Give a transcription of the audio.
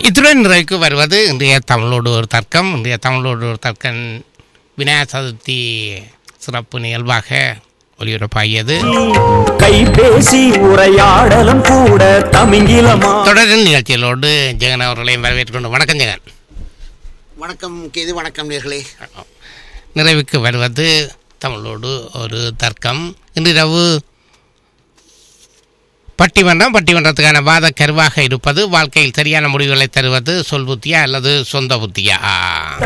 இத்துடன் நிறைவுக்கு வருவது இன்றைய தமிழோடு ஒரு தர்க்கம் இன்றைய தமிழோடு ஒரு தர்க்கம் விநாயகர் சதுர்த்தி சிறப்பு நிகழ்வாக ஒளிபரப்பாகியது கைபேசி உரையாடலும் கூட தமிங்கிலமா தொடரின் நிகழ்ச்சிகளோடு ஜெகன் அவர்களையும் வரவேற்றுக்கொண்டு வணக்கம் ஜெகன் வணக்கம் கேது வணக்கம் நேர்களே நிறைவுக்கு வருவது தமிழோடு ஒரு தர்க்கம் இன்றிரவு பட்டிமன்றம் பட்டிமன்றத்துக்கான வாத கருவாக இருப்பது வாழ்க்கையில் சரியான முடிவுகளை தருவது சொல் புத்தியா அல்லது சொந்த புத்தியா